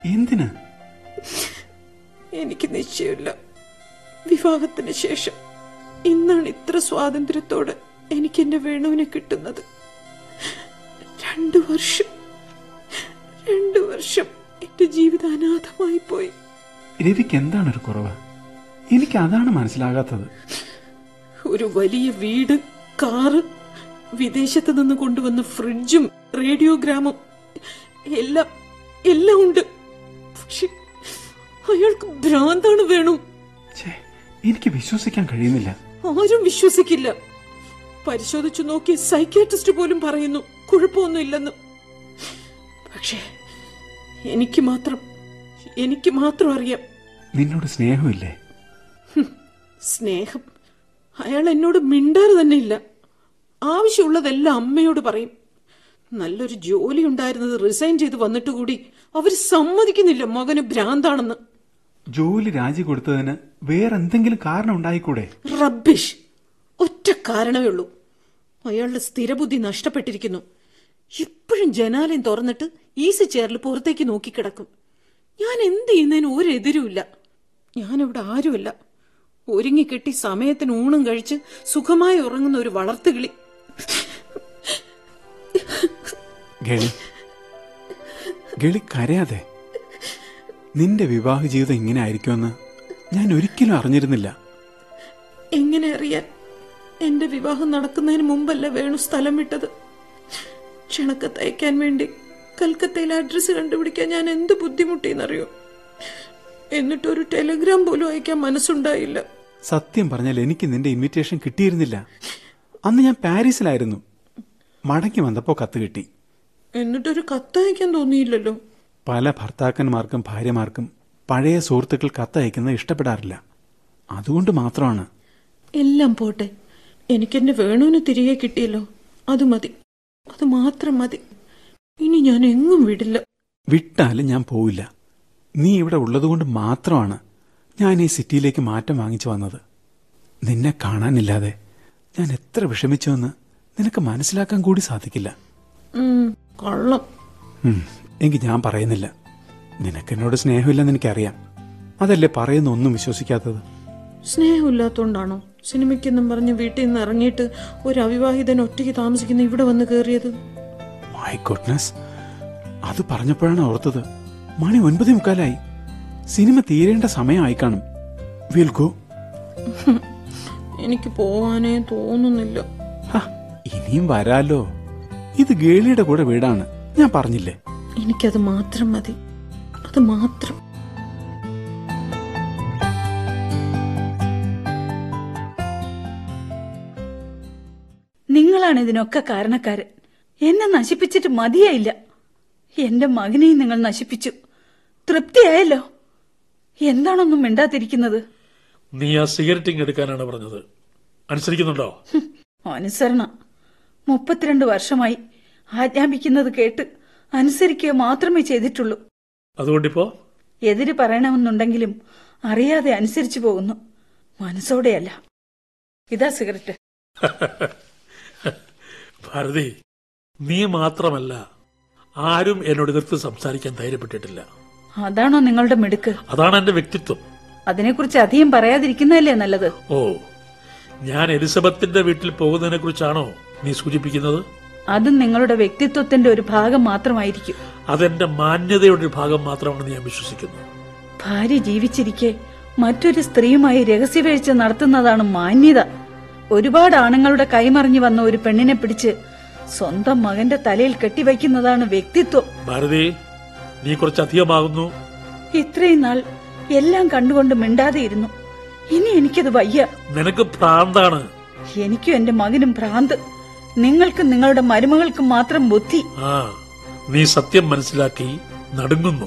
എന്തിന് എനിക്ക് നിശ്ചയമില്ല വിവാഹത്തിന് ശേഷം ഇന്നാണ് ഇത്ര സ്വാതന്ത്ര്യത്തോടെ എനിക്ക് എന്റെ വേണുവിനെ കിട്ടുന്നത് രണ്ടു വർഷം രണ്ടു വർഷം എന്റെ ജീവിതം അനാഥമായി പോയി രവിക്ക് എന്താണ് ഒരു കുറവ് എനിക്ക് അതാണ് മനസ്സിലാകാത്തത് ഒരു വലിയ വീട് കാറ് വിദേശത്ത് നിന്ന് കൊണ്ടുവന്ന ഫ്രിഡ്ജും റേഡിയോഗ്രാമും എല്ലാം എല്ലാം ഉണ്ട് പക്ഷെ അയാൾക്ക് ഭ്രാന്താണ് വേണു ഛേ എനിക്ക് വിശ്വസിക്കാൻ കഴിയുന്നില്ല ആരും വിശ്വസിക്കില്ല പരിശോധിച്ചു നോക്കി സൈക്യാട്രിസ്റ്റ് പോലും പറയുന്നു കുഴപ്പമൊന്നുമില്ലെന്ന് പക്ഷേ എനിക്ക് മാത്രം എനിക്ക് മാത്രം അറിയാം നിന്നോട് സ്നേഹമില്ലേ സ്നേഹം അയാൾ എന്നോട് മിണ്ടാറ് തന്നെ ഇല്ല ആവശ്യമുള്ളതെല്ലാം അമ്മയോട് പറയും നല്ലൊരു ജോലി ഉണ്ടായിരുന്നത് റിസൈൻ ചെയ്ത് വന്നിട്ട് കൂടി അവർ സമ്മതിക്കുന്നില്ല മകന് ഭ്രാന്താണെന്ന് ജോലി രാജി കൊടുത്തതിന് വേറെന്തെങ്കിലും കാരണം ഉണ്ടായിക്കൂടെ റബ്ബിഷ് ഒറ്റ കാരണമേ ഉള്ളൂ അയാളുടെ സ്ഥിരബുദ്ധി നഷ്ടപ്പെട്ടിരിക്കുന്നു ഇപ്പോഴും ജനാലയം തുറന്നിട്ട് ഈസി ചെയറിൽ പുറത്തേക്ക് നോക്കിക്കിടക്കും ഞാൻ എന്ത് ചെയ്യുന്നതിന് ഒരെതിരുമില്ല ഞാനിവിടെ ആരുമല്ല ഒരുങ്ങിക്കെട്ടി സമയത്തിന് ഊണും കഴിച്ച് സുഖമായി ഉറങ്ങുന്ന ഒരു വളർത്തുകിളി ഗളി ഗളി കരയാതെ നിന്റെ വിവാഹ ജീവിതം ഇങ്ങനെ ആയിരിക്കുമെന്ന് ഞാൻ ഒരിക്കലും അറിഞ്ഞിരുന്നില്ല എങ്ങനെ അറിയാൻ എന്റെ വിവാഹം നടക്കുന്നതിന് മുമ്പല്ല വേണു സ്ഥലം വിട്ടത് ക്ഷണക്കത്ത് അയക്കാൻ വേണ്ടി കൽക്കത്തയിലെ അഡ്രസ്സ് കണ്ടുപിടിക്കാൻ ഞാൻ എന്ത് ബുദ്ധിമുട്ടിയെന്നറിയോ എന്നിട്ടൊരു ടെലിഗ്രാം പോലും അയക്കാൻ മനസ്സുണ്ടായില്ല സത്യം പറഞ്ഞാൽ എനിക്ക് നിന്റെ ഇൻവിറ്റേഷൻ കിട്ടിയിരുന്നില്ല അന്ന് ഞാൻ പാരീസിലായിരുന്നു മടങ്ങി വന്നപ്പോ കത്ത് കിട്ടി എന്നിട്ടൊരു കത്തയക്കാൻ തോന്നിയില്ലല്ലോ പല ഭർത്താക്കന്മാർക്കും ഭാര്യമാർക്കും പഴയ സുഹൃത്തുക്കൾ കത്തയക്കുന്നത് ഇഷ്ടപ്പെടാറില്ല അതുകൊണ്ട് മാത്രമാണ് എല്ലാം പോട്ടെ എനിക്കെന്നെ വേണുവിന് തിരികെ കിട്ടിയല്ലോ അത് മതി അത് മാത്രം മതി ഇനി ഞാൻ എങ്ങും വിടില്ല വിട്ടാലും ഞാൻ പോവില്ല നീ ഇവിടെ ഉള്ളതുകൊണ്ട് മാത്രമാണ് ഞാൻ ഈ സിറ്റിയിലേക്ക് മാറ്റം വാങ്ങിച്ചു വന്നത് നിന്നെ കാണാനില്ലാതെ ഞാൻ എത്ര വിഷമിച്ചുവെന്ന് നിനക്ക് മനസ്സിലാക്കാൻ കൂടി സാധിക്കില്ല ഉം, കള്ളം ഉം, എങ്കിൽ ഞാൻ പറയുന്നില്ല നിനക്കെന്നോട് സ്നേഹമില്ലെന്ന് എനിക്കറിയാം അതല്ലേ പറയുന്ന ഒന്നും വിശ്വസിക്കാത്തത് സ്നേഹമില്ലാത്തോണ്ടാണോ സിനിമയ്ക്കെന്നും പറഞ്ഞ് വീട്ടിൽ നിന്ന് ഇറങ്ങിയിട്ട് ഒരു അവിവാഹിതൻ ഒറ്റയ്ക്ക് താമസിക്കുന്ന ഇവിടെ വന്ന് കയറിയത് മൈ ഗുഡ്നസ് അത് പറഞ്ഞപ്പോഴാണ് ഓർത്തത് മണി ഒൻപതേ മുക്കാലായി സിനിമ തീരേണ്ട സമയമായി കാണും വിൽ ഗോ എനിക്ക് പോവാനേ തോന്നുന്നില്ല ഹ, ഇനിയും വരാലോ ഇത് ഗേളിയുടെ കൂടെ വീടാണ് ഞാൻ പറഞ്ഞില്ലേ എനിക്കത് മാത്രം മതി അത് മാത്രം നിങ്ങളാണ് ഇതിനൊക്കെ കാരണക്കാരൻ എന്നെ നശിപ്പിച്ചിട്ട് മതിയായില്ല എന്റെ മകനെയും നിങ്ങൾ നശിപ്പിച്ചു തൃപ്തിയായല്ലോ എന്താണൊന്നും മിണ്ടാതിരിക്കുന്നത് നീ ആ സിഗരറ്റിംഗ് എടുക്കാനാണ് പറഞ്ഞത് അനുസരിക്കുന്നുണ്ടോ ഹും, അനുസരണ മുപ്പത്തിരണ്ട് വർഷമായി ആജ്ഞാപിക്കുന്നത് കേട്ട് അനുസരിക്കുക മാത്രമേ ചെയ്തിട്ടുള്ളൂ അതുകൊണ്ടിപ്പോ എതിര് പറയണമെന്നുണ്ടെങ്കിലും അറിയാതെ അനുസരിച്ചു പോകുന്നു മനസ്സോടെയല്ല ഇതാ സിഗരറ്റ് ഭാരതി നീ മാത്രമല്ല ആരും എന്നോട് എതിർത്ത് സംസാരിക്കാൻ ധൈര്യപ്പെട്ടിട്ടില്ല അതാണോ നിങ്ങളുടെ മിടുക്ക് അതാണ് എന്റെ വ്യക്തിത്വം അതിനെക്കുറിച്ച് അധികം പറയാതിരിക്കുന്നതല്ലേ നല്ലത് ഓ ഞാൻ എലിസബത്തിന്റെ വീട്ടിൽ പോകുന്നതിനെ കുറിച്ചാണോ നീ സൂചിപ്പിക്കുന്നത് അതും നിങ്ങളുടെ വ്യക്തിത്വത്തിന്റെ ഒരു ഭാഗം മാത്രമായിരിക്കും അതെന്റെ മാന്യതയുടെ ഒരു ഭാഗം മാത്രമാണെന്ന് ഞാൻ വിശ്വസിക്കുന്നു ഭാര്യ ജീവിച്ചിരിക്കെ മറ്റൊരു സ്ത്രീയുമായി രഹസ്യവേഴ്ച നടത്തുന്നതാണ് മാന്യത ഒരുപാട് ആണുങ്ങളുടെ കൈമറിഞ്ഞു വന്ന ഒരു പെണ്ണിനെ പിടിച്ച് സ്വന്തം മകന്റെ തലയിൽ കെട്ടിവയ്ക്കുന്നതാണ് വ്യക്തിത്വം ഭാരതി നീ കുറച്ച് അധികമാകുന്നു ഇത്രയും നാൾ എല്ലാം കണ്ടുകൊണ്ട് മിണ്ടാതെ ഇരുന്നു ഇനി എനിക്കത് വയ്യ നിനക്ക് ഭ്രാന്താണ് എനിക്കും എന്റെ മകനും ഭ്രാന്ത് നിങ്ങൾക്കും നിങ്ങളുടെ മരുമകൾക്കും മാത്രം ബുദ്ധി ആ നീ സത്യം മനസ്സിലാക്കി നടുങ്ങുന്നു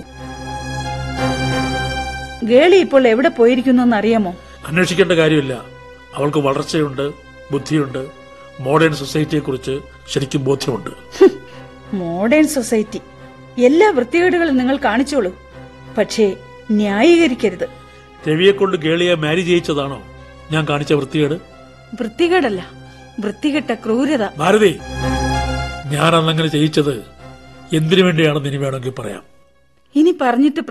ഗേളി ഇപ്പോൾ എവിടെ പോയിരിക്കുന്നു അറിയാമോ അന്വേഷിക്കേണ്ട കാര്യമില്ല അവൾക്ക് വളർച്ചയുണ്ട് ബുദ്ധിയുണ്ട് മോഡേൺ സൊസൈറ്റിയെക്കുറിച്ച് ശരിക്കും ബോധ്യമുണ്ട് മോഡേൺ സൊസൈറ്റി എല്ലാ വൃത്തികേടുകളും നിങ്ങൾ കാണിച്ചോളൂ പക്ഷേ ന്യായീകരിക്കരുത് രവിയെ കൊണ്ട് ഗേളിയെ മാരി ചെയ്യിച്ചതാണോ ഞാൻ കാണിച്ച വൃത്തികേട് വൃത്തികേടല്ല വൃത്തികെട്ട ക്രൂരത ഭാരതി ഞാൻ അന്നങ്ങനെ ചെയ്യിച്ചത് എന്തിനു വേണ്ടിയാണെന്ന് ഇനി വേണമെങ്കിൽ പറയാം ഇനി പറഞ്ഞിട്ട്